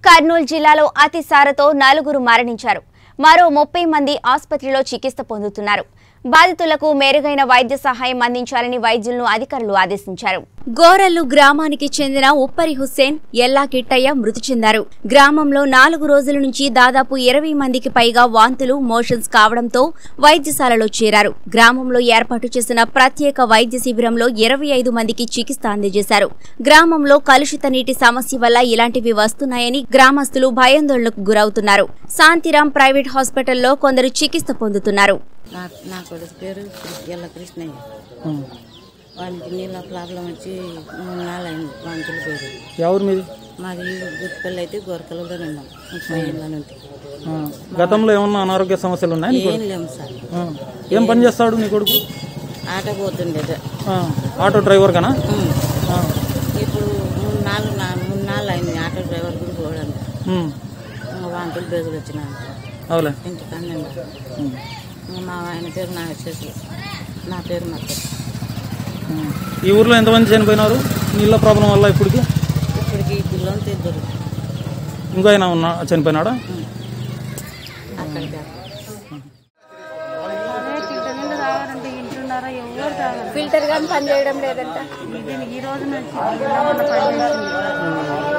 కర్నూలు జిల్లాలో అతిసారతో నలుగురు మరణించారు మరో ముప్పై మంది ఆసుపత్రిలో చికిత్స పొందుతున్నారు బాధితులకు మెరుగైన వైద్య సహాయం అందించాలని వైద్యులను అధికారులు ఆదేశించారు గోరల్లు గ్రామానికి చెందిన ఉప్పరి హుస్సేన్ ఎల్లా కిట్టయ్య మృతి చెందారు గ్రామంలో నాలుగు రోజుల నుంచి దాదాపు ఇరవై మందికి పైగా వాంతులు మోషన్స్ కావడంతో వైద్యశాలలో చేరారు గ్రామంలో ఏర్పాటు చేసిన ప్రత్యేక వైద్య శిబిరంలో ఇరవై ఐదు మందికి చికిత్స అందజేశారు గ్రామంలో కలుషిత నీటి సమస్య వల్ల ఇలాంటివి వస్తున్నాయని గ్రామస్తులు భయాందోళనకు గురవుతున్నారు శాంతిరాం ప్రైవేట్ హాస్పిటల్లో కొందరు చికిత్స పొందుతున్నారు నా నా కొడుకు పేరు కృ- ఎల్ల కృష్ణయ్య వానికి నీళ్ళ ప్రాబ్లం వచ్చి మూడు నాలుగు అయింది వాంతులు పేరు ఎవరు మీది మాది గుర్తుపల్లి అయితే గోరకలలో ఉన్నాం ముప్పై ఏళ్ళ నుండి ఆ, గతంలో ఏమన్నా అనారోగ్య సమస్యలు ఉన్నాయా నీకు? ఏం లేము సార్ ఆ, ఏం పని చేస్తాడు నీ కొడుకు ఆట పోతుండేది ఆ, ఆటో డ్రైవర్ కనా ఉమ్. ఆ, ఇప్పుడు మూడు నాలుగు నా మూడు నాలుగు అయింది ఆటో డ్రైవర్ కూడా పోవడం ఉమ్, వాంతులు బేగులు వచ్చినాయి అవులే ఇంటికన్నా ఉమ్, మా ఆయన పేరు నా వచ్చేసి నా పేరు మత్త ఉమ్. ఈ ఊర్లో ఎంతమంది చనిపోయినారు నీళ్ళ ప్రాబ్లం వల్ల ఇప్పటికి ఇప్పటికి పిల్లలు ఇద్దరు ఇంకో ఆయన ఉన్నా చనిపోయినాడా అక్కడికి ఫిల్టర్ గాని పనిచేయడం లేదంట ఈ రోజు నుంచి నిన్న మొన్న పని చేసింది